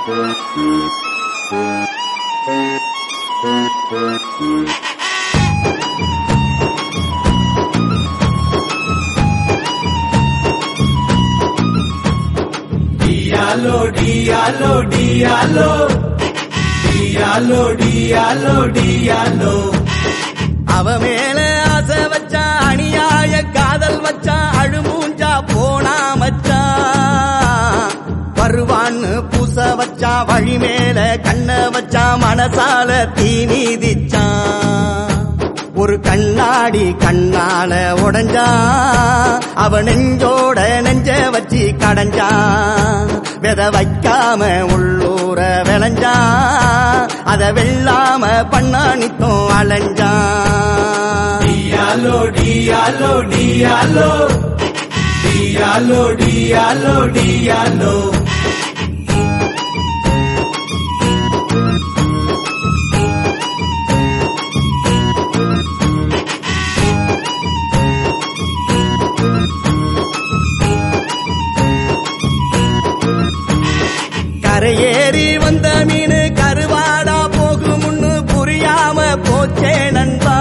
Diallo, diallo, diallo. Diallo, diallo, diallo. அவ மேல ஆசை வச்சா அநியாய காதல் வச்சா அழுமூஞ்சா போனா மச்சான் வருவான்னு பூச வச்சா வழி மேல கண்ண வச்சா மனசால தீ நீதிச்சான் ஒரு கண்ணாடி கண்ணால உடஞ்சா அவ நெஞ்சோட நெஞ்ச வச்சு கடைஞ்சான் வித வைக்காம உள்ளூர விளைஞ்சா அத வெல்லாம பண்ணானித்தோம் அலைஞ்சான் Diallo, diallo, diallo. Diallo, diallo, diallo. கரையேறி வந்த மீன் கருவாடா போகுமுன்னு புரியாம போச்சே நண்பா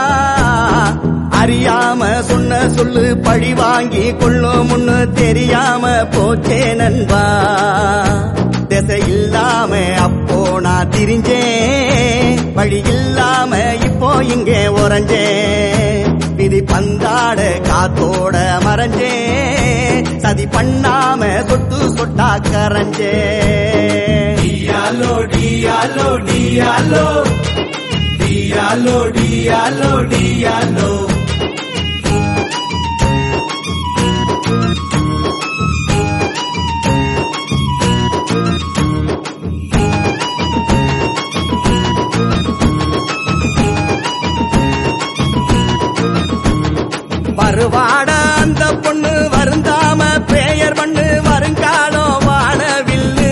அறியாம சொன்ன சொல்லு பழி வாங்கி கொள்ளுமுன்னு தெரியாம போச்சே நண்பா திசை இல்லாம அப்போ நான் திரிஞ்சேன் வழி இல்லாம இப்போ இங்கே உறைஞ்சேன் விதி பந்தாட காத்தோட மறைஞ்சேன் சதி பண்ணாம சொட்டு சொட்டா கரைஞ்சேன் Diallo, diallo, diallo. Diallo, diallo, diallo. வருவாட அந்த பொண்ணு வருந்தாம பெயர் பண்ணு வருங்காலம் வானவில்லு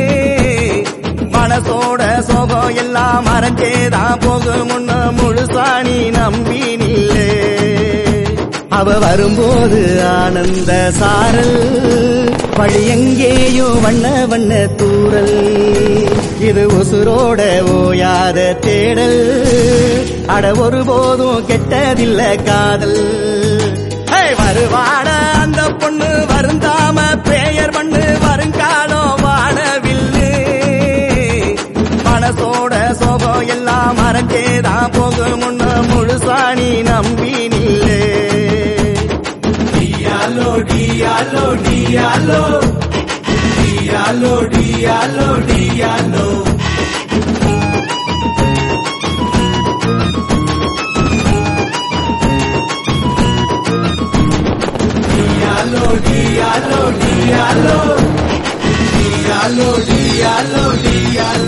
மனசோட சோகம் எல்லாம் மறைஞ்சேதான் போகும் முன்ன முழுசாணி நம்பி நில்லு அவ வரும்போது ஆனந்த சாரல் வழி எங்கேயோ வண்ண வண்ண தூரல் இது உசுரோட ஓயாத தேடல் அட ஒருபோதும் கெட்டதில்ல காதல் ஹே, வருவாட அந்த பொண்ணு வருந்தாம பெயர் பண்ணு வருங்காலம் வானவில்லு மனசோட சோகம் எல்லாம் மறைஞ்சேதான் போகும் முன்ன முழுசாணி நம்பி நில்லு Diallo, diallo, diallo. Diallo, diallo, diallo. Diallo, diallo, diallo. Diallo, diallo, diallo.